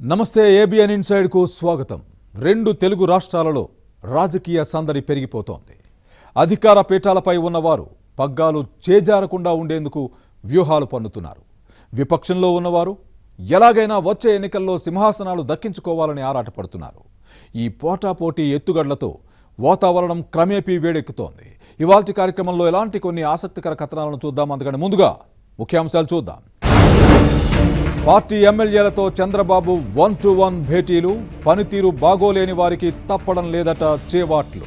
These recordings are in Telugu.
నమస్తే ఏబిఎన్ ఇన్సైడ్కు స్వాగతం రెండు తెలుగు రాష్ట్రాలలో రాజకీయ సందడి పెరిగిపోతోంది అధికార పీఠాలపై ఉన్నవారు పగ్గాలు చేజారకుండా ఉండేందుకు వ్యూహాలు పన్నుతున్నారు విపక్షంలో ఉన్నవారు ఎలాగైనా వచ్చే ఎన్నికల్లో సింహాసనాలు దక్కించుకోవాలని ఆరాటపడుతున్నారు ఈ పోటాపోటీ ఎత్తుగడలతో వాతావరణం క్రమేపీ వేడెక్కుతోంది ఇవాల్టి కార్యక్రమంలో ఎలాంటి కొన్ని ఆసక్తికర కథనాలను చూద్దాం అందుకని ముందుగా ముఖ్యాంశాలు చూద్దాం పార్టీ ఎమ్మెల్యేలతో చంద్రబాబు వన్ టు వన్ భేటీలు పనితీరు బాగోలేని వారికి తప్పడం లేదట చేవాట్లు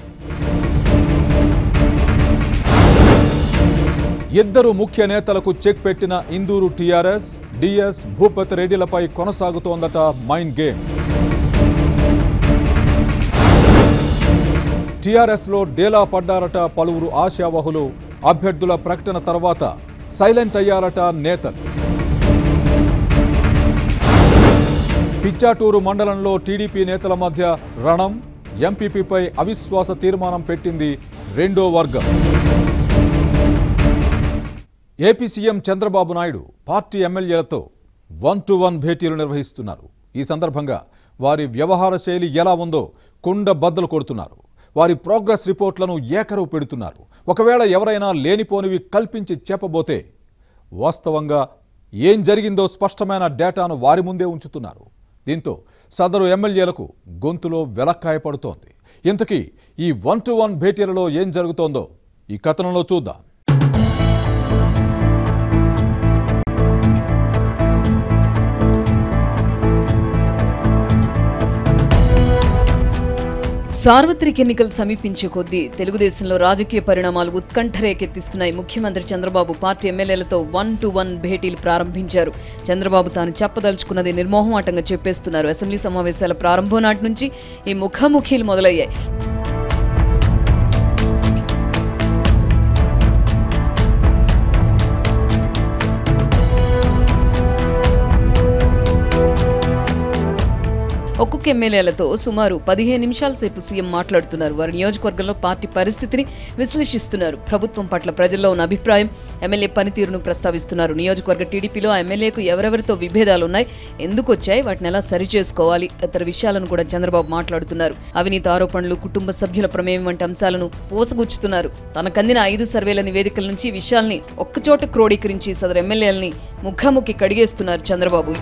ఇద్దరు ముఖ్య నేతలకు చెక్ పెట్టిన ఇందూరు టీఆర్ఎస్ డిఎస్ భూపతి రెడ్డిలపై కొనసాగుతోందట మైండ్ గేమ్ టీఆర్ఎస్ లో డేలా పడ్డారట పలువురు ఆశావహులు అభ్యర్థుల ప్రకటన తర్వాత సైలెంట్ అయ్యారట నేతలు పిచ్చాటూరు మండలంలో టీడీపీ నేతల మధ్య రణం ఎంపీపీపై అవిశ్వాస తీర్మానం పెట్టింది రెండో వర్గం AP CM Chandrababu Naidu party ఎమ్మెల్యేలతో వన్ టు వన్ భేటీలు నిర్వహిస్తున్నారు ఈ సందర్భంగా వారి వ్యవహార శైలి ఎలా ఉందో కుండ బద్దలు కొడుతున్నారు వారి ప్రోగ్రెస్ రిపోర్ట్లను ఏకరువు పెడుతున్నారు ఒకవేళ ఎవరైనా లేనిపోనివి కల్పించి చెప్పబోతే వాస్తవంగా ఏం జరిగిందో స్పష్టమైన డేటాను వారి ముందే ఉంచుతున్నారు దీంతో సదరు ఎమ్మెల్యేలకు గొంతులో వెలక్కాయ పడుతోంది ఇంతకీ ఈ వన్ టు వన్ భేటీలలో ఏం జరుగుతోందో ఈ కథనంలో చూద్దాం సార్వత్రిక ఎన్నికలు సమీపించే కొద్దీ తెలుగుదేశంలో రాజకీయ పరిణామాలు ఉత్కంఠ రేకెత్తిస్తున్నాయి ముఖ్యమంత్రి చంద్రబాబు పార్టీ ఎమ్మెల్యేలతో వన్ టు వన్ భేటీలు ప్రారంభించారు చంద్రబాబు తాను చెప్పదలుచుకున్నది నిర్మోహమాటంగా చెప్పేస్తున్నారు అసెంబ్లీ సమావేశాల ప్రారంభం నాటి నుంచి ఈ ముఖాముఖీలు మొదలయ్యాయి ఒక్కొక్క ఎమ్మెల్యేలతో సుమారు పదిహేను నిమిషాల సేపు సీఎం మాట్లాడుతున్నారు వారి నియోజకవర్గంలో పార్టీ పరిస్థితిని విశ్లేషిస్తున్నారు ప్రభుత్వం పట్ల ప్రజల్లో ఉన్న అభిప్రాయం ఎమ్మెల్యే పనితీరును ప్రస్తావిస్తున్నారు నియోజకవర్గ టీడీపీలో ఆ ఎమ్మెల్యేకు ఎవరెవరితో విభేదాలు ఉన్నాయి ఎందుకు వచ్చాయి వాటిని ఎలా సరిచేసుకోవాలి తదితర విషయాలను కూడా చంద్రబాబు మాట్లాడుతున్నారు అవినీతి ఆరోపణలు కుటుంబ సభ్యుల ప్రమేయం వంటి అంశాలను పోసగుచ్చుతున్నారు తనకందిన ఐదు సర్వేల నివేదికల నుంచి ఈ విషయాల్ని ఒక్కచోట క్రోడీకరించి సదరు ఎమ్మెల్యేలని ముఖాముఖి కడిగేస్తున్నారు చంద్రబాబు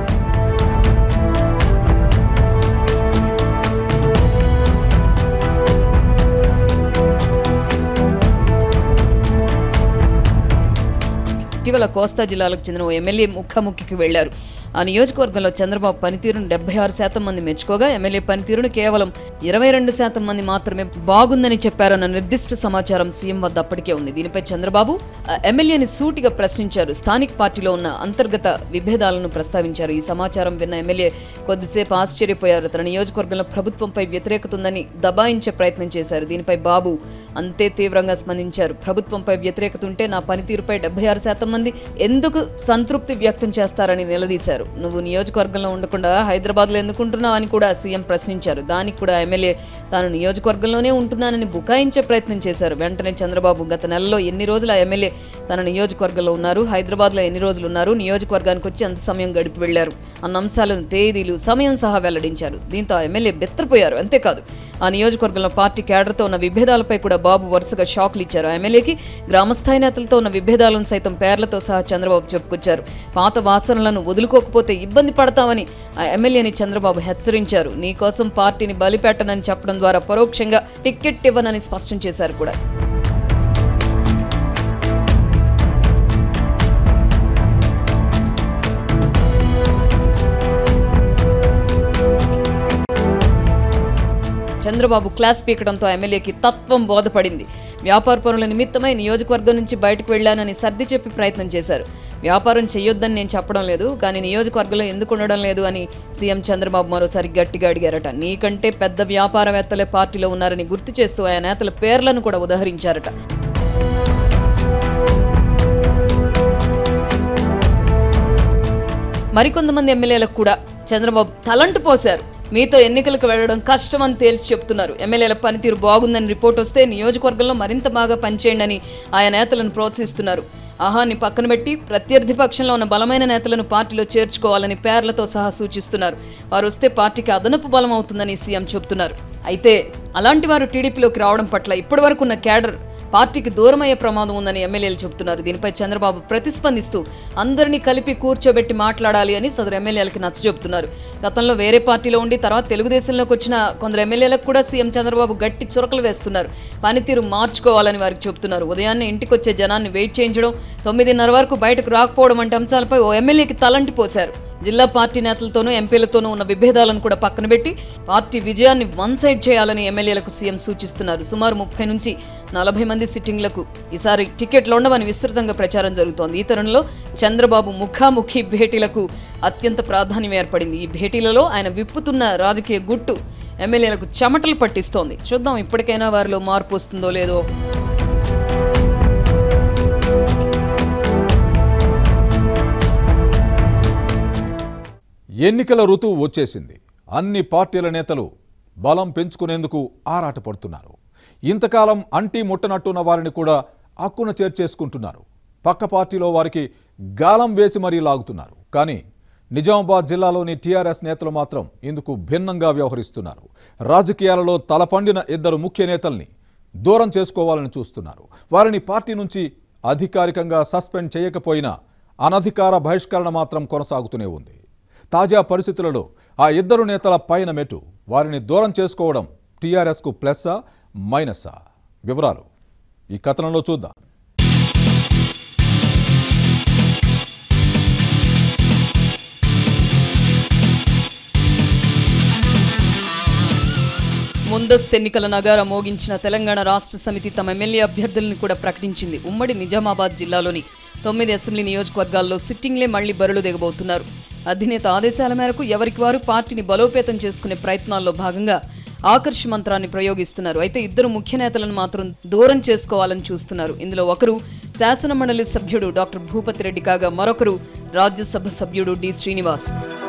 ఇటీవల కోస్తా జిల్లాలకు చెందిన ఓ ఎమ్మెల్యే ముఖాముఖికి వెళ్లారు ఆ నియోజకవర్గంలో చంద్రబాబు పనితీరును డెబ్బై ఆరు శాతం మంది మెచ్చుకోగా ఎమ్మెల్యే పనితీరును కేవలం ఇరవై రెండు శాతం మంది మాత్రమే బాగుందని చెప్పారన్న నిర్దిష్ట సమాచారం సీఎం వద్ద అప్పటికే ఉంది దీనిపై చంద్రబాబు ఆ ఎమ్మెల్యేని సూటిగా ప్రశ్నించారు స్థానిక పార్టీలో ఉన్న అంతర్గత విభేదాలను ప్రస్తావించారు ఈ సమాచారం విన్న ఎమ్మెల్యే కొద్దిసేపు ఆశ్చర్యపోయారు తన నియోజకవర్గంలో ప్రభుత్వంపై వ్యతిరేకత ఉందని దబాయించే ప్రయత్నం చేశారు దీనిపై బాబు అంతే తీవ్రంగా స్పందించారు ప్రభుత్వంపై వ్యతిరేకత ఉంటే నా పనితీరుపై డెబ్బై ఆరు శాతం మంది ఎందుకు సంతృప్తి వ్యక్తం చేస్తారని నిలదీశారు నువ్వు నియోజకవర్గంలో ఉండకుండా హైదరాబాద్లో ఎందుకుంటున్నావు అని కూడా సీఎం ప్రశ్నించారు దానికి కూడా ఎమ్మెల్యే తాను నియోజకవర్గంలోనే ఉంటున్నానని బుకాయించే ప్రయత్నం చేశారు వెంటనే చంద్రబాబు గత నెలలో ఎన్ని రోజులు ఆ ఎమ్మెల్యే తన నియోజకవర్గంలో ఉన్నారు హైదరాబాద్లో ఎన్ని రోజులు ఉన్నారు నియోజకవర్గానికి వచ్చి అంత సమయం గడిపి వెళ్లారు అన్న అంశాలను తేదీలు సమయం సహా వెల్లడించారు దీంతో ఆ ఎమ్మెల్యే బెత్తరపోయారు అంతేకాదు ఆ నియోజకవర్గంలో పార్టీ కేడర్తో ఉన్న విభేదాలపై కూడా బాబు వరుసగా షాక్లు ఇచ్చారు ఆ ఎమ్మెల్యేకి గ్రామస్థాయి నేతలతో ఉన్న విభేదాలను సైతం పేర్లతో సహా చంద్రబాబు చెప్పుకొచ్చారు పాత వాసనలను వదులుకోకపోతే ఇబ్బంది పడతామని ఆ ఎమ్మెల్యేని చంద్రబాబు హెచ్చరించారు నీ కోసం పార్టీని బలిపెట్టనని చెప్పడం ద్వారా పరోక్షంగా టిక్కెట్ ఇవ్వనని స్పష్టం చేశారు కూడా చంద్రబాబు క్లాస్ పీకడంతో ఎమ్మెల్యేకి తత్వం బోధపడింది వ్యాపార పనుల నిమిత్తమై నియోజకవర్గం నుంచి బయటకు వెళ్లానని సర్ది చెప్పి ప్రయత్నం చేశారు వ్యాపారం చేయొద్దని నేను చెప్పడం లేదు కానీ నియోజకవర్గంలో ఎందుకు ఉండడం లేదు అని సీఎం చంద్రబాబు మరోసారి గట్టిగా అడిగారట నీకంటే పెద్ద వ్యాపారవేత్తలే పార్టీలో ఉన్నారని గుర్తు చేస్తూ ఆయా నేతల పేర్లను కూడా ఉదహరించారట మరికొంతమంది ఎమ్మెల్యేలకు కూడా చంద్రబాబు తలంటు పోశారు మీతో ఎన్నికలకు వెళ్లడం కష్టం అని తేల్చి చెప్తున్నారు ఎమ్మెల్యేల పనితీరు బాగుందని రిపోర్ట్ వస్తే నియోజకవర్గంలో మరింత బాగా పనిచేయండి అని ఆయా నేతలను ప్రోత్సహిస్తున్నారు ఆహాన్ని పక్కన పెట్టి ప్రత్యర్థి పక్షంలో ఉన్న బలమైన నేతలను పార్టీలో చేర్చుకోవాలని పేర్లతో సహా సూచిస్తున్నారు వారు వస్తే పార్టీకి అదనపు బలం అవుతుందని సీఎం చెబుతున్నారు అయితే అలాంటి వారు టీడీపీలోకి రావడం పట్ల ఇప్పటివరకు ఉన్న క్యాడర్ పార్టీకి దూరమయ్యే ప్రమాదం ఉందని ఎమ్మెల్యేలు చెబుతున్నారు దీనిపై చంద్రబాబు ప్రతిస్పందిస్తూ అందరినీ కలిపి కూర్చోబెట్టి మాట్లాడాలి అని సదరు ఎమ్మెల్యేలకి నచ్చజెబుతున్నారు గతంలో వేరే పార్టీలో ఉండి తర్వాత తెలుగుదేశంలోకి వచ్చిన కొందరు ఎమ్మెల్యేలకు కూడా సీఎం చంద్రబాబు గట్టి చురకలు వేస్తున్నారు పనితీరు మార్చుకోవాలని వారికి చెబుతున్నారు ఉదయాన్నే ఇంటికి వచ్చే జనాన్ని వెయిట్ చేయించడం తొమ్మిదిన్నర వరకు బయటకు రాకపోవడం వంటి అంశాలపై ఓ ఎమ్మెల్యేకి తలంటి పోశారు జిల్లా పార్టీ నేతలతోనూ ఎంపీలతోనూ ఉన్న విభేదాలను కూడా పక్కన పెట్టి పార్టీ విజయాన్ని వన్ సైడ్ చేయాలని ఎమ్మెల్యేలకు సీఎం సూచిస్తున్నారు సుమారు ముప్పై నుంచి నలభై మంది సిట్టింగ్లకు ఈసారి టికెట్లు ఉండవని విస్తృతంగా ప్రచారం జరుగుతోంది ఈ తరుణంలో చంద్రబాబు ముఖాముఖి భేటీలకు అత్యంత ప్రాధాన్యం ఏర్పడింది ఈ భేటీలలో ఆయన విప్పుతున్న రాజకీయ గుట్టు ఎమ్మెల్యేలకు చెమటలు పట్టిస్తోంది చూద్దాం ఇప్పటికైనా వారిలో మార్పు వస్తుందో లేదో ఎన్నికల ఋతువు వచ్చేసింది అన్ని పార్టీల నేతలు బలం పెంచుకునేందుకు ఆరాటపడుతున్నారు ఇంతకాలం అంటీ ముట్టనట్టున్న వారిని కూడా అక్కున చేర్చేసుకుంటున్నారు పక్క పార్టీలో వారికి గాలం వేసి మరీ లాగుతున్నారు కానీ నిజామాబాద్ జిల్లాలోని టీఆర్ఎస్ నేతలు మాత్రం ఇందుకు భిన్నంగా వ్యవహరిస్తున్నారు రాజకీయాలలో తలపండిన ఇద్దరు ముఖ్య నేతల్ని దూరం చేసుకోవాలని చూస్తున్నారు వారిని పార్టీ నుంచి అధికారికంగా సస్పెండ్ చేయకపోయినా అనధికార బహిష్కరణ మాత్రం కొనసాగుతూనే ఉంది తాజా పరిస్థితులలో ఆ ఇద్దరు నేతల పైన మెటు వారిని దూరం చేసుకోవడం టీఆర్ఎస్కు ప్లస్సా మైనస్సా వివరాలు ఈ కథనంలో చూద్దాం ముందస్తు ఎన్నికల నగార మోగించిన తెలంగాణ రాష్ట్ర సమితి తమ ఎమ్మెల్యే అభ్యర్థులను కూడా ప్రకటించింది ఉమ్మడి నిజామాబాద్ జిల్లాలోని తొమ్మిది అసెంబ్లీ నియోజకవర్గాల్లో సిట్టింగ్లే మళ్లీ బరులు దిగబోతున్నారు అధినేత ఆదేశాల మేరకు ఎవరికి వారు పార్టీని బలోపేతం చేసుకునే ప్రయత్నాల్లో భాగంగా ఆకర్ష్ మంత్రాన్ని ప్రయోగిస్తున్నారు అయితే ఇద్దరు ముఖ్య నేతలను మాత్రం దూరం చేసుకోవాలని చూస్తున్నారు ఇందులో ఒకరు శాసన మండలి సభ్యుడు డాక్టర్ భూపతి రెడ్డి కాగా మరొకరు రాజ్యసభ సభ్యుడు డి శ్రీనివాస్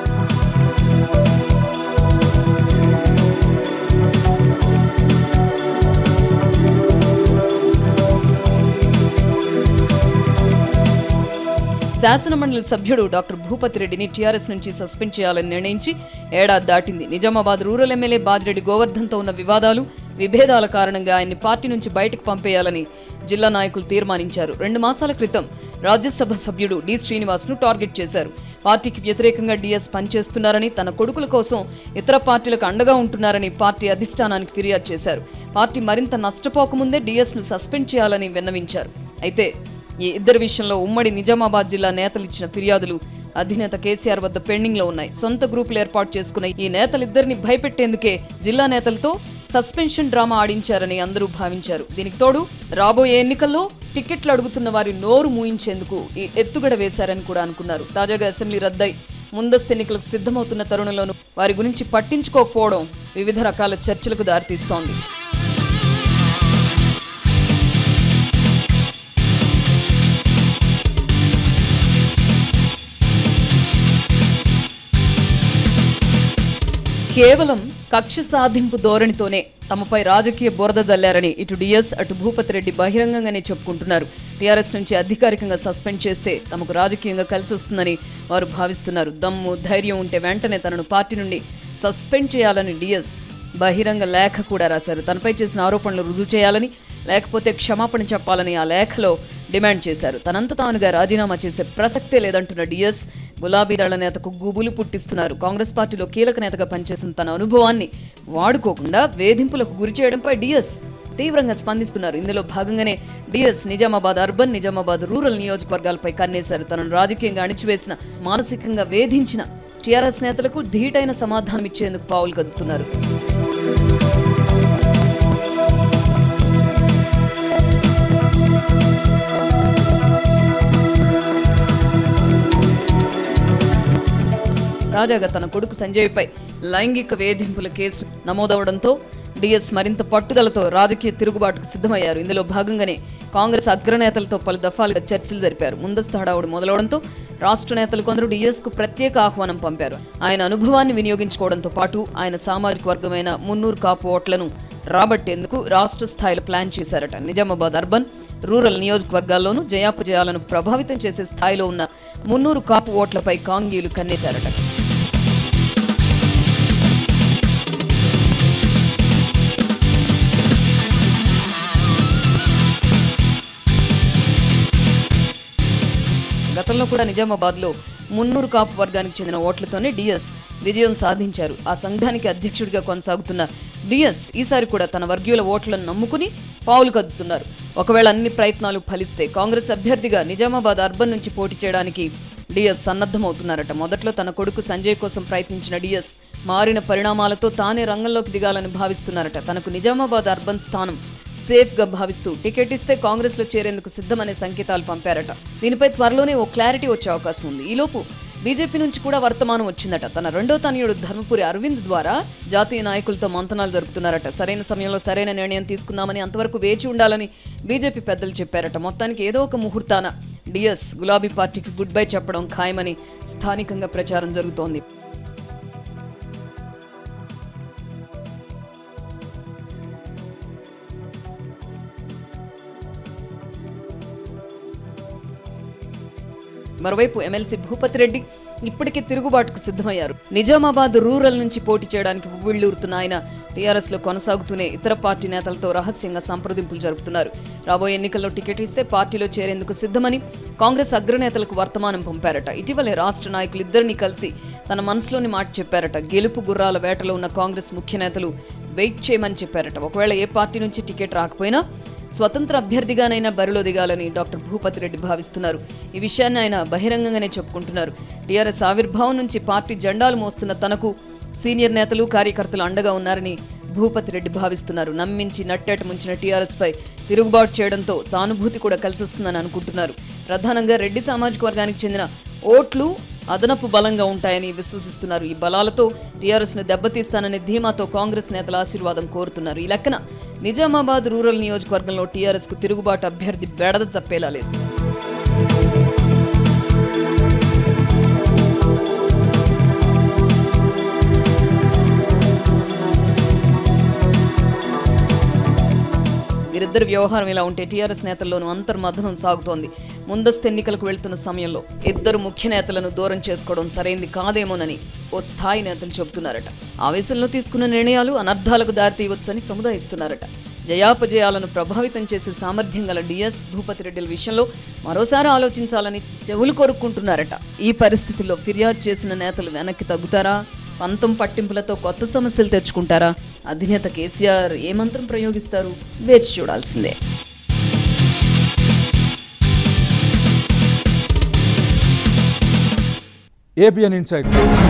శాసనమండలి సభ్యుడు డాక్టర్ భూపతి రెడ్డిని టీఆర్ఎస్ నుంచి సస్పెండ్ చేయాలని నిర్ణయించి ఏడాది దాటింది నిజామాబాద్ రూరల్ ఎమ్మెల్యే బాజిరెడ్డి గోవర్ధన్తో ఉన్న వివాదాలు విభేదాల కారణంగా ఆయన్ని పార్టీ నుంచి బయటకు పంపేయాలని జిల్లా నాయకులు తీర్మానించారు రెండు మాసాల క్రితం రాజ్యసభ సభ్యుడు డి శ్రీనివాస్ను టార్గెట్ చేశారు పార్టీకి వ్యతిరేకంగా డిఎస్ పనిచేస్తున్నారని తన కొడుకుల కోసం ఇతర పార్టీలకు అండగా ఉంటున్నారని పార్టీ అధిష్టానానికి ఫిర్యాదు చేశారు పార్టీ మరింత నష్టపోకముందే డిఎస్ను సస్పెండ్ చేయాలని విన్నవించారు అయితే ఈ ఇద్దరి విషయంలో ఉమ్మడి నిజామాబాద్ జిల్లా నేతలు ఇచ్చిన ఫిర్యాదులు అధినేత కేసీఆర్ వద్ద పెండింగ్ లో ఉన్నాయి సొంత గ్రూపులు ఏర్పాటు చేసుకున్న ఈ నేతలిద్దరిని భయపెట్టేందుకే జిల్లా నేతలతో సస్పెన్షన్ డ్రామా ఆడించారని అందరూ భావించారు దీనికి తోడు రాబోయే ఎన్నికల్లో టికెట్లు అడుగుతున్న వారి నోరు మూయించేందుకు ఈ ఎత్తుగడ వేశారని కూడా అనుకున్నారు తాజాగా అసెంబ్లీ రద్దై ముందస్తు ఎన్నికలకు సిద్ధమవుతున్న తరుణంలోనూ వారి గురించి పట్టించుకోకపోవడం వివిధ రకాల చర్చలకు దారితీస్తోంది కేవలం కక్ష సాధింపు ధోరణితోనే తమపై రాజకీయ బురద జల్లారని ఇటు డిఎస్ అటు భూపతి రెడ్డి బహిరంగంగానే చెప్పుకుంటున్నారు టీఆర్ఎస్ నుంచి అధికారికంగా సస్పెండ్ చేస్తే తమకు రాజకీయంగా కలిసి వస్తుందని వారు భావిస్తున్నారు దమ్ము ధైర్యం ఉంటే వెంటనే తనను పార్టీ నుండి సస్పెండ్ చేయాలని డిఎస్ బహిరంగ లేఖ కూడా రాశారు తనపై చేసిన ఆరోపణలు రుజువు చేయాలని లేకపోతే క్షమాపణ చెప్పాలని ఆ లేఖలో డిమాండ్ చేశారు తనంత తానుగా రాజీనామా చేసే ప్రసక్తే లేదంటున్న డిఎస్ గులాబీ దళ నేతకు గుబులు పుట్టిస్తున్నారు కాంగ్రెస్ పార్టీలో కీలక నేతగా పనిచేసిన తన అనుభవాన్ని వాడుకోకుండా వేధింపులకు గురి చేయడంపై డిఎస్ తీవ్రంగా స్పందిస్తున్నారు ఇందులో భాగంగానే DS Nizamabad urban Nizamabad rural నియోజకవర్గాలపై కన్నేశారు తనను రాజకీయంగా అణిచివేసిన మానసికంగా వేధించిన టీఆర్ఎస్ నేతలకు ధీటైన సమాధానం ఇచ్చేందుకు పావులు కదుపుతున్నారు తాజాగా తన కొడుకు సంజయ్పై లైంగిక వేధింపుల కేసు నమోదవడంతో డిఎస్ మరింత పట్టుదలతో రాజకీయ తిరుగుబాటుకు సిద్ధమయ్యారు ఇందులో భాగంగానే కాంగ్రెస్ అగ్రనేతలతో పలు దఫాలుగా చర్చలు జరిపారు ముందస్తు హడావుడి మొదలవడంతో రాష్ట్ర నేతలు కొందరు డిఎస్ కు ప్రత్యేక ఆహ్వానం పంపారు ఆయన అనుభవాన్ని వినియోగించుకోవడంతో పాటు ఆయన సామాజిక వర్గమైన మున్నూరు కాపు ఓట్లను రాబట్టేందుకు రాష్ట్ర స్థాయిలో ప్లాన్ చేశారట నిజామాబాద్ అర్బన్ రూరల్ నియోజకవర్గాల్లోనూ జయాపజయాలను ప్రభావితం చేసే స్థాయిలో ఉన్న మున్నూరు కాపు ఓట్లపై కాంగీలు కన్నేశారట గతంలో కూడా నిజామాబాద్లో మున్నూరు కాపు వర్గానికి చెందిన ఓట్లతోనే డిఎస్ విజయం సాధించారు ఆ సంఘానికి అధ్యక్షుడిగా కొనసాగుతున్న డిఎస్ ఈసారి కూడా తన వర్గీయుల ఓట్లను నమ్ముకుని పావులు కదుతున్నారు ఒకవేళ అన్ని ప్రయత్నాలు ఫలిస్తే కాంగ్రెస్ అభ్యర్థిగా నిజామాబాద్ అర్బన్ నుంచి పోటీ చేయడానికి డిఎస్ సన్నద్ధమవుతున్నారట మొదట్లో తన కొడుకు సంజయ్ కోసం ప్రయత్నించిన డిఎస్ మారిన పరిణామాలతో తానే రంగంలోకి దిగాలని భావిస్తున్నారట తనకు నిజామాబాద్ అర్బన్ స్థానం సేఫ్ గా భావిస్తూ టికెట్ ఇస్తే కాంగ్రెస్ లో చేరేందుకు సిద్ధమనే సంకేతాలు పంపారట దీనిపై త్వరలోనే ఓ క్లారిటీ వచ్చే అవకాశం ఉంది ఈలోపు బీజేపీ నుంచి కూడా వర్తమానం వచ్చిందట తన రెండో తనయుడు ధర్మపురి అరవింద్ ద్వారా జాతీయ నాయకులతో మంతనాలు జరుపుతున్నారట సరైన సమయంలో సరైన నిర్ణయం తీసుకుందామని అంతవరకు వేచి ఉండాలని బీజేపీ పెద్దలు చెప్పారట మొత్తానికి ఏదో ఒక ముహూర్తాన డిఎస్ గులాబీ పార్టీకి గుడ్ బై చెప్పడం ఖాయమని స్థానికంగా ప్రచారం జరుగుతోంది మరోవైపు ఎమ్మెల్సీ భూపతి రెడ్డి ఇప్పటికే తిరుగుబాటుకు సిద్ధమయ్యారు నిజామాబాద్ రూరల్ నుంచి పోటీ చేయడానికి ఉవ్విళ్లూరుతున్న ఆయన టీఆర్ఎస్ లో కొనసాగుతూనే ఇతర పార్టీ నేతలతో రహస్యంగా సంప్రదింపులు జరుపుతున్నారు రాబోయే ఎన్నికల్లో టికెట్ ఇస్తే పార్టీలో చేరేందుకు సిద్ధమని కాంగ్రెస్ అగ్రనేతలకు వర్తమానం పంపారట ఇటీవలే రాష్ట్ర నాయకులిద్దరినీ కలిసి తన మనసులోని మాట చెప్పారట గెలుపు గుర్రాల వేటలో ఉన్న కాంగ్రెస్ ముఖ్య నేతలు వెయిట్ చేయమని చెప్పారట ఒకవేళ ఏ పార్టీ నుంచి టికెట్ రాకపోయినా స్వతంత్ర అభ్యర్థిగానైనా బరిలో దిగాలని డాక్టర్ భూపతి రెడ్డి భావిస్తున్నారు ఈ విషయాన్ని ఆయన బహిరంగంగానే చెప్పుకుంటున్నారు టీఆర్ఎస్ ఆవిర్భావం నుంచి పార్టీ జెండాలు మోస్తున్న తనకు సీనియర్ నేతలు కార్యకర్తలు అండగా ఉన్నారని భూపతి రెడ్డి భావిస్తున్నారు నమ్మించి నట్టేట ముంచిన టీఆర్ఎస్ పై తిరుగుబాటు చేయడంతో సానుభూతి కూడా కలిసొస్తుందని అనుకుంటున్నారు ప్రధానంగా రెడ్డి సామాజిక వర్గానికి చెందిన ఓట్లు అదనపు బలంగా ఉంటాయని విశ్వసిస్తున్నారు ఈ బలాలతో టీఆర్ఎస్ ను దెబ్బతీస్తాననే ధీమాతో కాంగ్రెస్ నేతల ఆశీర్వాదం కోరుతున్నారు ఈ లెక్కన నిజామాబాద్ రూరల్ నియోజకవర్గంలో టీఆర్ఎస్ కు తిరుగుబాటు అభ్యర్థి బెడద తప్పేలా లేదు వీరిద్దరి వ్యవహారం ఇలా ఉంటే టీఆర్ఎస్ నేతల్లోనూ అంతర్మథనం సాగుతోంది ముందస్తు ఎన్నికలకు వెళ్తున్న సమయంలో ఇద్దరు ముఖ్య నేతలను దూరం చేసుకోవడం సరైంది కాదేమోనని ఓ స్థాయి నేతలు చెబుతున్నారట ఆవేశంలో తీసుకున్న నిర్ణయాలు అనర్థాలకు దారితీయవచ్చని సముదాయిస్తున్నారట జయాపజయాలను ప్రభావితం చేసే సామర్థ్యం గల డిఎస్ భూపతి రెడ్డిల విషయంలో మరోసారి ఆలోచించాలని చెవులు కోరుకుంటున్నారట ఈ పరిస్థితిలో ఫిర్యాదు చేసిన నేతలు వెనక్కి తగ్గుతారా పంతం పట్టింపులతో కొత్త సమస్యలు తెచ్చుకుంటారా అధినేత కేసీఆర్ ఏ మంత్రం ప్రయోగిస్తారు వేచి చూడాల్సిందే ఏబిఎన్ ఇన్సైడ్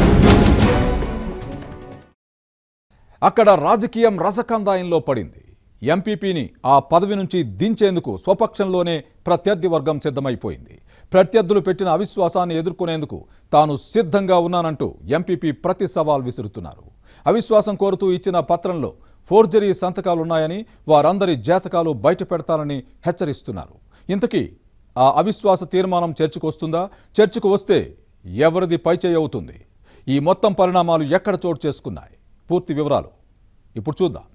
అక్కడ రాజకీయం రసకందాయంలో పడింది ఎంపీపీని ఆ పదవి నుంచి దించేందుకు స్వపక్షంలోనే ప్రత్యర్థి వర్గం సిద్ధమైపోయింది ప్రత్యర్థులు పెట్టిన అవిశ్వాసాన్ని ఎదుర్కొనేందుకు తాను సిద్ధంగా ఉన్నానంటూ ఎంపీపీ ప్రతి సవాల్ విసురుతున్నారు అవిశ్వాసం కోరుతూ ఇచ్చిన పత్రంలో ఫోర్జరీ సంతకాలున్నాయని వారందరి జాతకాలు బయట పెడతానని హెచ్చరిస్తున్నారు ఇంతకీ ఆ అవిశ్వాస తీర్మానం చర్చకు వస్తుందా చర్చకు వస్తే ఎవరిది పైచేయి అవుతుంది ఈ మొత్తం పరిణామాలు ఎక్కడ చోటు చేసుకున్నాయి పూర్తి వివరాలు ఇప్పుడు చూద్దాం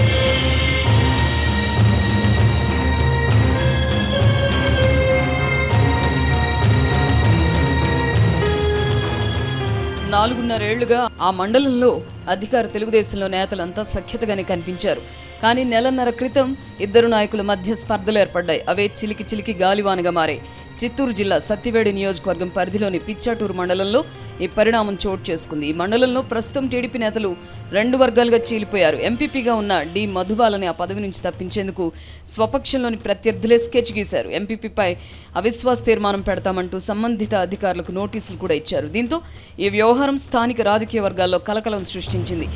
నాలుగున్నరేళ్లుగా ఆ మండలంలో అధికార తెలుగుదేశంలో నేతలంతా సఖ్యతగానే కనిపించారు కానీ నెలన్నర క్రితం ఇద్దరు నాయకుల మధ్య స్పర్ధలు ఏర్పడ్డాయి అవే చిలికి చిలికి గాలివానగా మారాయి చిత్తూరు జిల్లా సత్తివేడి నియోజకవర్గం పరిధిలోని పిచ్చాటూరు మండలంలో ఈ పరిణామం చోటు చేసుకుంది ఈ మండలంలో ప్రస్తుతం టీడీపీ నేతలు రెండు వర్గాలుగా చీలిపోయారు ఎంపీపీగా ఉన్న డి మధుబాలని ఆ పదవి నుంచి తప్పించేందుకు స్వపక్షంలోని ప్రత్యర్థులే స్కెచ్ గీశారు ఎంపీపీపై అవిశ్వాస తీర్మానం పెడతామంటూ సంబంధిత అధికారులకు నోటీసులు కూడా ఇచ్చారు దీంతో ఈ వ్యవహారం స్థానిక రాజకీయ వర్గాల్లో కలకలం సృష్టించింది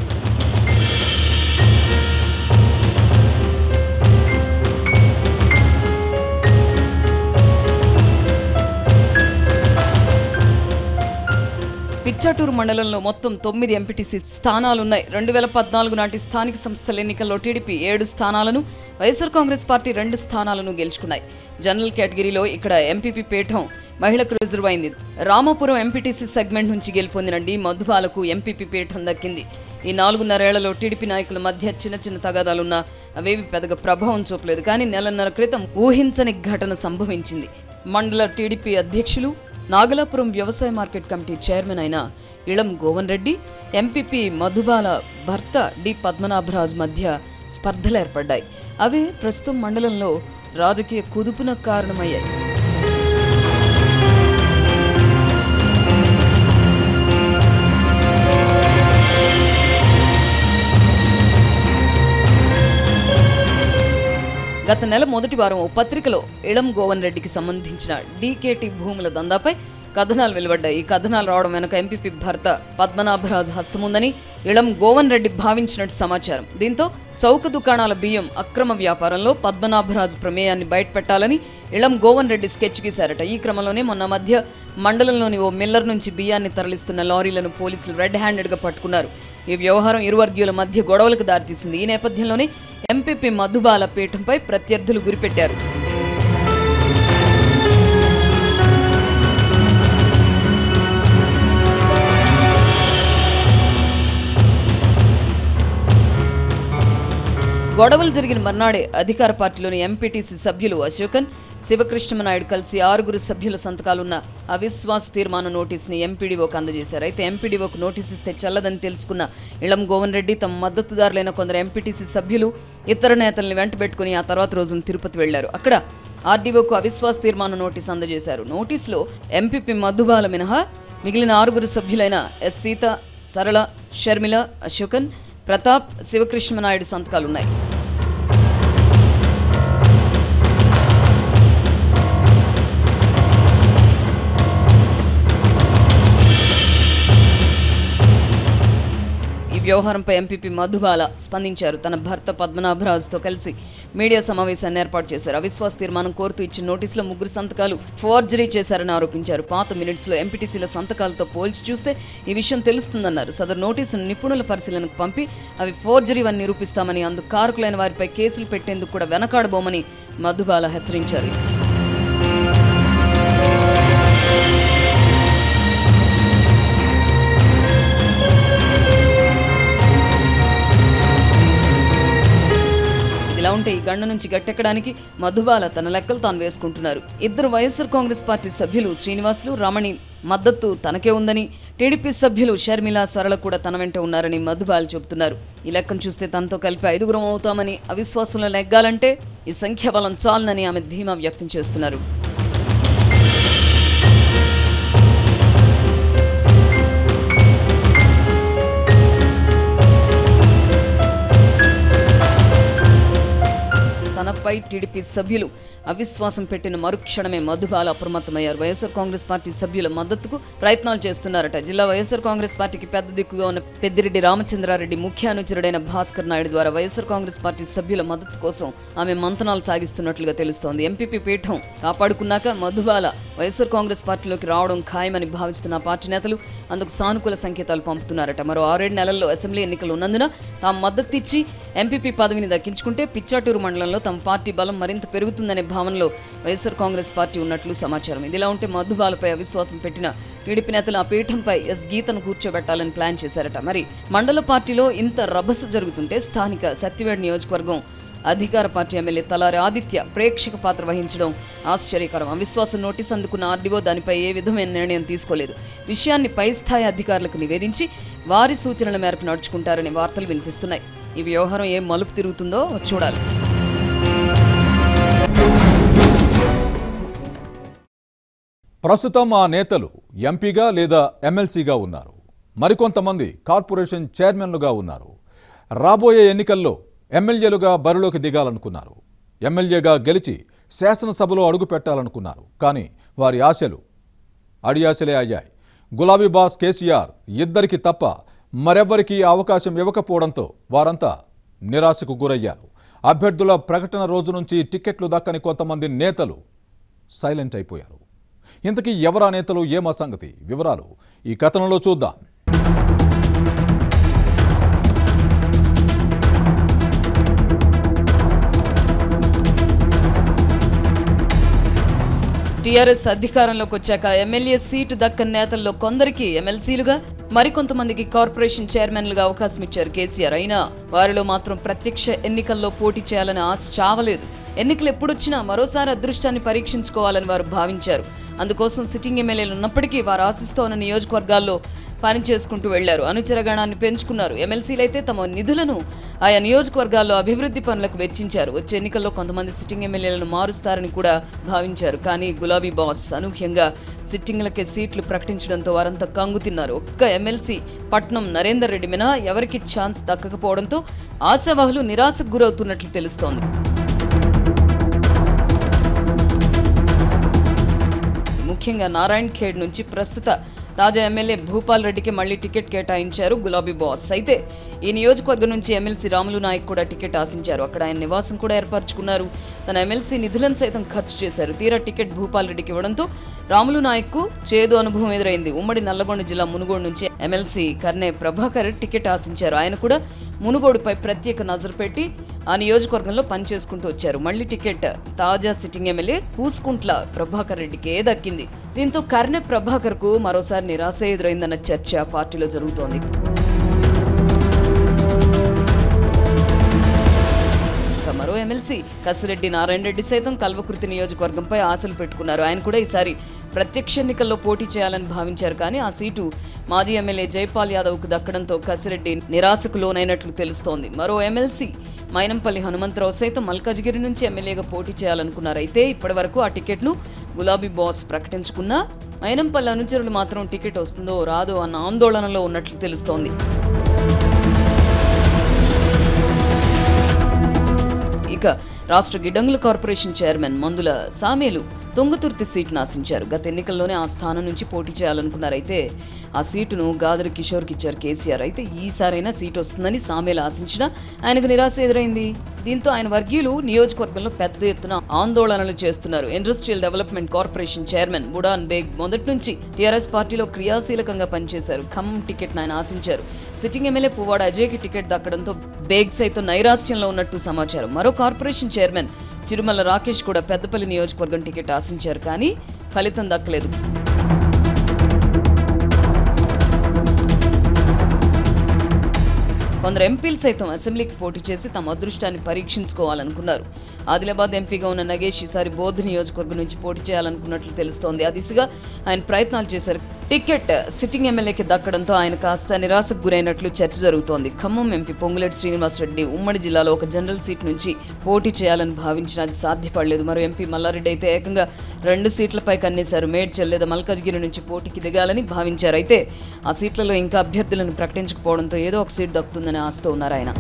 పిచ్చాటూరు మండలంలో మొత్తం తొమ్మిది ఎంపీటీసీ స్థానాలున్నాయి రెండు వేల పద్నాలుగు నాటి స్థానిక సంస్థల ఎన్నికల్లో టీడీపీ ఏడు స్థానాలను వైఎస్ఆర్ కాంగ్రెస్ పార్టీ రెండు స్థానాలను గెలుచుకున్నాయి జనరల్ కేటగిరీలో ఇక్కడ ఎంపీపీ పీఠం మహిళకు రిజర్వ్ అయింది రామాపురం ఎంపీటీసీ సెగ్మెంట్ నుంచి గెలుపొందిన డి మధుబాలకు ఎంపీపీ పీఠం దక్కింది ఈ నాలుగున్నరేళ్లలో టీడీపీ నాయకుల మధ్య చిన్న చిన్న తగాదాలున్నా అవేవి పెద్దగా ప్రభావం చూపలేదు కానీ నెలన్నర క్రితం ఊహించని ఘటన సంభవించింది మండల టీడీపీ అధ్యక్షులు నాగలాపురం వ్యవసాయ మార్కెట్ కమిటీ చైర్మన్ అయిన ఇళం గోవన్ రెడ్డి ఎంపీపీ మధుబాల భర్త డి పద్మనాభరాజు మధ్య స్పర్ధలు ఏర్పడ్డాయి అవే ప్రస్తుతం మండలంలో రాజకీయ కుదుపునకు కారణమయ్యాయి గత నెల మొదటి వారం ఓ పత్రికలో ఇళం గోవన్ రెడ్డికి సంబంధించిన డీకేటీ భూముల దందాపై కథనాలు వెలువడ్డాయి ఈ కథనాలు రావడం వెనుక ఎంపీపీ భర్త పద్మనాభరాజు హస్తముందని ఇళం గోవన్ రెడ్డి భావించినట్టు సమాచారం దీంతో చౌక దుకాణాల బియ్యం అక్రమ వ్యాపారంలో పద్మనాభరాజు ప్రమేయాన్ని బయటపెట్టాలని ఇళం గోవన్ రెడ్డి స్కెచ్ గీశారట ఈ క్రమంలోనే మొన్న మధ్య మండలంలోని ఓ మిల్లర్ నుంచి బియ్యాన్ని తరలిస్తున్న లారీలను పోలీసులు రెడ్ హ్యాండెడ్గా పట్టుకున్నారు ఈ వ్యవహారం ఇరు వర్గీయుల మధ్య గొడవలకు దారితీసింది ఈ నేపథ్యంలోనే ఎంపీపీ మధుబాల పీఠంపై ప్రత్యర్థులు గురిపెట్టారు గొడవలు జరిగిన మర్నాడే అధికార పార్టీలోని ఎంపీటీసీ సభ్యులు అశోకన్ శివకృష్ణమనాయుడు కలిసి ఆరుగురు సభ్యుల సంతకాలున్న అవిశ్వాస తీర్మాన నోటీసుని ఎంపీడీఓకు అందజేశారు అయితే ఎంపీడీఓకు నోటీస్ ఇస్తే చల్లదని తెలుసుకున్న ఇళం గోవన్ రెడ్డి తమ మద్దతుదారులైన కొందరు ఎంపీటీసీ సభ్యులు ఇతర నేతల్ని వెంటబెట్టుకుని ఆ తర్వాత రోజున తిరుపతి వెళ్లారు అక్కడ ఆర్డీఓకు అవిశ్వాస తీర్మాన నోటీస్ అందజేశారు నోటీసులో ఎంపీపీ మధుబాల మినహా మిగిలిన ఆరుగురు సభ్యులైన ఎస్ సీత సరళ షర్మిల అశోకన్ ప్రతాప్ శివకృష్ణనాయుడు సంతకాలున్నాయి ఈ వ్యవహారంపై ఎంపీపీ మధుబాల స్పందించారు తన భర్త పద్మనాభరాజుతో కలిసి మీడియా సమావేశాన్ని ఏర్పాటు చేశారు అవిశ్వాస తీర్మానం కోరుతూ ఇచ్చిన నోటీసులో ముగ్గురు సంతకాలు ఫోర్జరీ చేశారని ఆరోపించారు పాత మినిట్స్లో ఎంపీటీసీల సంతకాలతో పోల్చి చూస్తే ఈ విషయం తెలుస్తుందన్నారు సదరు నోటీసును నిపుణుల పరిశీలనకు పంపి అవి ఫోర్జరీ అని నిరూపిస్తామని అందుకు కారకులైన వారిపై కేసులు పెట్టేందుకు కూడా వెనకాడబోమని మధుబాల హెచ్చరించారు ఇలా ఉంటే ఈ గండ నుంచి గట్టెక్కడానికి మధుబాల తన లెక్కలు తాను వేసుకుంటున్నారు ఇద్దరు వైఎస్ఆర్ కాంగ్రెస్ పార్టీ సభ్యులు శ్రీనివాసులు రమణి మద్దతు తనకే ఉందని టీడీపీ సభ్యులు షర్మిల సరళ కూడా తన వెంట ఉన్నారని మధుబాల్ చెబుతున్నారు ఈ లెక్కను చూస్తే తనతో కలిపి ఐదుగురం అవుతామని అవిశ్వాసంలో నెగ్గాలంటే ఈ సంఖ్యాబలం చాలనని ఆమె ధీమా వ్యక్తం చేస్తున్నారు తనపై టీడీపీ సభ్యులు అవిశ్వాసం పెట్టిన మరుక్షణమే మధుబాల అప్రమత్తమయ్యారు వైఎస్ఆర్ కాంగ్రెస్ పార్టీ సభ్యుల మద్దతుకు ప్రయత్నాలు చేస్తున్నారట జిల్లా వైఎస్ఆర్ కాంగ్రెస్ పార్టీకి పెద్ద దిక్కుగా ఉన్న పెద్దిరెడ్డి రామచంద్రారెడ్డి ముఖ్య అనుచరుడైన భాస్కర్ నాయుడు ద్వారా వైఎస్ఆర్ కాంగ్రెస్ పార్టీ సభ్యుల మద్దతు కోసం ఆమె మంతనాలు సాగిస్తున్నట్లుగా తెలుస్తోంది ఎంపీపీ పీఠం కాపాడుకున్నాక మధుబాల వైఎస్ఆర్ కాంగ్రెస్ పార్టీలోకి రావడం ఖాయమని భావిస్తున్న ఆ పార్టీ నేతలు అందుకు సానుకూల సంకేతాలు పంపుతున్నారట మరో ఆరేడు నెలల్లో అసెంబ్లీ ఎన్నికలు ఉన్నందున తాము మద్దతు ఇచ్చి ఎంపీపీ పదవిని దక్కించుకుంటే పిచ్చాటూరు మండలంలో తమ పార్టీ బలం మరింత పెరుగుతుందనే భావనలో వైఎస్ఆర్ కాంగ్రెస్ పార్టీ ఉన్నట్లు సమాచారం ఇదిలా ఉంటే మధుబాలపై అవిశ్వాసం పెట్టిన టీడీపీ నేతలు ఆ పీఠంపై ఎస్ గీతను కూర్చోబెట్టాలని ప్లాన్ చేశారట మరి మండల పార్టీలో ఇంత రభస జరుగుతుంటే స్థానిక సత్యవేడ్ నియోజకవర్గం అధికార పార్టీ ఎమ్మెల్యే తలారి ఆదిత్య ప్రేక్షక పాత్ర వహించడం ఆశ్చర్యకరం అవిశ్వాసం నోటీస్ అందుకున్న ఆర్డీఓ దానిపై ఏ విధమైన నిర్ణయం తీసుకోలేదు విషయాన్ని పై స్థాయి అధికారులకు నివేదించి వారి సూచనల మేరకు నడుచుకుంటారని వార్తలు వినిపిస్తున్నాయి ఈ వ్యవహారం ఏం మలుపు తిరుగుతుందో చూడాలి ప్రస్తుతం ఆ నేతలు ఎంపీగా లేదా ఎమ్మెల్సీగా ఉన్నారు మరికొంతమంది కార్పొరేషన్ చైర్మన్లుగా ఉన్నారు రాబోయే ఎన్నికల్లో ఎమ్మెల్యేలుగా బరిలోకి దిగాలనుకున్నారు ఎమ్మెల్యేగా గెలిచి శాసనసభలో అడుగు పెట్టాలనుకున్నారు కానీ వారి ఆశలు అడియాశలే అయ్యాయి గులాబీ బాస్ కేసీఆర్ ఇద్దరికి తప్ప మరెవ్వరికీ అవకాశం ఇవ్వకపోవడంతో వారంతా నిరాశకు గురయ్యారు అభ్యర్థుల ప్రకటన రోజు నుంచి టికెట్లు దక్కని కొంతమంది నేతలు సైలెంట్ అయిపోయారు ఇంతకీ ఎవరా నేతలు ఏమా సంగతి వివరాలు ఈ కథనంలో చూద్దాం టీఆర్ఎస్ అధికారంలోకి వచ్చాక ఎమ్మెల్యే సీటు దక్కని నేతల్లో కొందరికి ఎమ్మెల్సీలుగా మరికొంతమందికి కార్పొరేషన్ చైర్మన్లుగా అవకాశం ఇచ్చారు కేసీఆర్ అయినా వారిలో మాత్రం ప్రత్యక్ష ఎన్నికల్లో పోటీ చేయాలని ఆశ చావలేదు ఎన్నికలు ఎప్పుడొచ్చినా మరోసారి అదృష్టాన్ని పరీక్షించుకోవాలని వారు భావించారు అందుకోసం సిట్టింగ్ ఎమ్మెల్యేలు ఉన్నప్పటికీ వారు ఆశిస్తోన్న నియోజకవర్గాల్లో పని చేసుకుంటూ వెళ్లారు అనుచర గణాన్ని పెంచుకున్నారు ఎమ్మెల్సీలు అయితే తమ నిధులను ఆయా నియోజకవర్గాల్లో అభివృద్ధి పనులకు వెచ్చించారు వచ్చే ఎన్నికల్లో కొంతమంది సిట్టింగ్ ఎమ్మెల్యేలను మారుస్తారని కూడా భావించారు కానీ గులాబీ బాస్ అనూహ్యంగా సిట్టింగ్లకే సీట్లు ప్రకటించడంతో వారంతా కంగు తిన్నారు ఒక్క ఎమ్మెల్సీ పట్నం నరేందర్ రెడ్డి మినహా ఎవరికి ఛాన్స్ దక్కకపోవడంతో ఆశావాహులు నిరాశకు గురవుతున్నట్లు తెలుస్తోంది ముఖ్యంగా నారాయణ్ ఖేడ్ నుంచి ప్రస్తుత తాజా ఎమ్మెల్యే భూపాల్ రెడ్డికి మళ్లీ టికెట్ కేటాయించారు గులాబీ బాస్ అయితే ఈ నియోజకవర్గం నుంచి ఎమ్మెల్సీ రాములు నాయక్ కూడా టికెట్ ఆశించారు అక్కడ ఆయన నివాసం కూడా ఏర్పరచుకున్నారు తన ఎమ్మెల్సీ నిధులను సైతం ఖర్చు చేశారు తీరా టికెట్ భూపాల్ రెడ్డికి ఇవ్వడంతో రాములు నాయక్కు చేదు అనుభవం ఎదురైంది ఉమ్మడి నల్లగొండ జిల్లా మునుగోడు నుంచి ఎమ్మెల్సీ కర్నే ప్రభాకర్ టికెట్ ఆశించారు ఆయన కూడా మునుగోడుపై ప్రత్యేక నజరు పెట్టి ఆ నియోజకవర్గంలో పనిచేసుకుంటూ వచ్చారు మళ్ళీ టికెట్ తాజా సిట్టింగ్ ఎమ్మెల్యే కూసుకుంట్ల ప్రభాకర్ రెడ్డికే దక్కింది దీంతో కర్ణె ప్రభాకర్ కు మరోసారి నిరాశ ఎదురైందన్న చర్చ పార్టీలో జరుగుతోంది ఇక మరో ఎమ్మెల్సీ కసిరెడ్డి నారాయణ రెడ్డి సైతం కల్వకుర్తి నియోజకవర్గంపై ఆశలు పెట్టుకున్నారు ఆయన కూడా ఈసారి ప్రత్యక్ష ఎన్నికల్లో పోటీ చేయాలని భావించారు కానీ ఆ సీటు మాజీ ఎమ్మెల్యే జైపాల్ యాదవ్కు దక్కడంతో కసిరెడ్డి నిరాశకు లోనైనట్లు తెలుస్తోంది మరో ఎమ్మెల్సీ మైనంపల్లి హనుమంతరావు సైతం మల్కాజ్గిరి నుంచి ఎమ్మెల్యేగా పోటీ చేయాలనుకున్నారు అయితే ఇప్పటి వరకు ఆ టికెట్ను గులాబీ బాస్ ప్రకటించుకున్నా మైనంపల్లి అనుచరులు మాత్రం టికెట్ వస్తుందో రాదో అన్న ఆందోళనలో ఉన్నట్లు తెలుస్తోంది ఇక రాష్ట్ర గిడ్డంగుల కార్పొరేషన్ చైర్మన్ మందుల సామేలు తొంగతుర్తి సీటును ఆశించారు గత ఎన్నికల్లోనే ఆ స్థానం నుంచి పోటీ చేయాలనుకున్నారు అయితే ఆ సీటును గాదరి కిషోర్కి ఇచ్చారు కేసీఆర్ అయితే ఈసారైనా సీటు వస్తుందని సామేలు ఆశించినా ఆయనకు నిరాశ ఎదురైంది దీంతో ఆయన వర్గీయులు నియోజకవర్గంలో పెద్ద ఎత్తున ఆందోళనలు చేస్తున్నారు industrial development corporation chairman Budan Beg మొదటి నుంచి టీఆర్ఎస్ పార్టీలో క్రియాశీలకంగా పనిచేశారు ఖమ్మం టికెట్ ఆయన ఆశించారు సిట్టింగ్ ఎమ్మెల్యే పువ్వాడ అజయ్కి టికెట్ దక్కడంతో బేగ్ సైతం నైరాశ్యంలో ఉన్నట్టు సమాచారం మరో కార్పొరేషన్ చైర్మన్ చిరుమల రాకేష్ కూడా పెద్దపల్లి నియోజకవర్గం టికెట్ ఆశించారు కానీ ఫలితం దక్కలేదు కొందరు ఎంపీలు సైతం అసెంబ్లీకి పోటీ చేసి తమ అదృష్టాన్ని పరీక్షించుకోవాలనుకున్నారు ఆదిలాబాద్ ఎంపీగా ఉన్న నగేష్ ఈసారి బోధ్ నియోజకవర్గం నుంచి పోటీ చేయాలనుకున్నట్లు తెలుస్తోంది ఆ దిశగా ఆయన ప్రయత్నాలు చేశారు టికెట్ సిట్టింగ్ ఎమ్మెల్యేకి దక్కడంతో ఆయన కాస్త నిరాశకు గురైనట్లు చర్చ జరుగుతోంది ఖమ్మం ఎంపీ పొంగులేటి శ్రీనివాసరెడ్డి ఉమ్మడి జిల్లాలో ఒక జనరల్ సీట్ నుంచి పోటీ చేయాలని భావించిన అది సాధ్యపడలేదు మరో ఎంపీ మల్లారెడ్డి అయితే ఏకంగా రెండు సీట్లపై కన్నేశారు మేడ్చల్ లేదా మల్కాజ్గిరి నుంచి పోటీకి దిగాలని భావించారు అయితే ఆ సీట్లలో ఇంకా అభ్యర్థులను ప్రకటించకపోవడంతో ఏదో ఒక సీట్ దక్కుతుందని ఆశతో ఉన్నారు ఆయన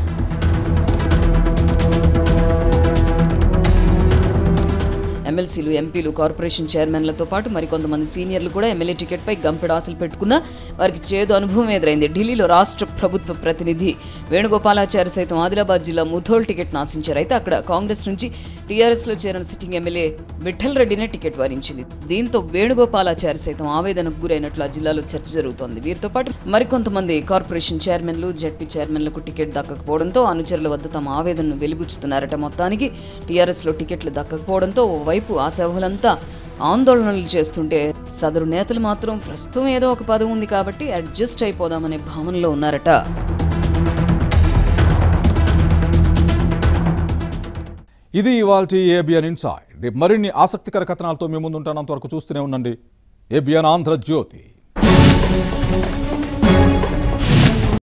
ఎమ్మెల్సీలు ఎంపీలు కార్పొరేషన్ చైర్మన్లతో పాటు మరికొంతమంది సీనియర్లు కూడా ఎమ్మెల్యే టికెట్పై గంపెడు ఆశలు పెట్టుకున్నా వారికి చేదు అనుభవం ఎదురైంది ఢిల్లీలో రాష్ట్ర ప్రభుత్వ ప్రతినిధి వేణుగోపాలాచారి సైతం ఆదిలాబాద్ జిల్లా ముథోల్ టికెట్ ఆశించారు అయితే అక్కడ కాంగ్రెస్ నుంచి టీఆర్ఎస్లో చేరిన సిట్టింగ్ ఎమ్మెల్యే విఠల్ రెడ్డినే టికెట్ వరించింది దీంతో వేణుగోపాలాచారి సైతం ఆవేదనకు గురైనట్లు ఆ జిల్లాలో చర్చ జరుగుతోంది వీరితో పాటు మరికొంతమంది కార్పొరేషన్ చైర్మన్లు జడ్పీ చైర్మన్లకు టికెట్ దక్కకపోవడంతో అనుచరుల వద్ద తమ ఆవేదనను వెలిబుచ్చుతున్నారట మొత్తానికి టీఆర్ఎస్లో టికెట్లు దక్కకపోవడంతో ఓవైపు ఆశావులంతా ఆందోళనలు చేస్తుంటే సదరు నేతలు మాత్రం ప్రస్తుతం ఏదో ఒక పదవి ఉంది కాబట్టి అడ్జస్ట్ అయిపోదామనే భావనలో ఉన్నారట ఇది ఇవాళ ఏబిఎన్ ఇన్సైడ్ రేపు మరిన్ని ఆసక్తికర కథనాలతో మీ ముందుంటానంత వరకు చూస్తూనే ఉండండి ఏబిఎన్ ఆంధ్రజ్యోతి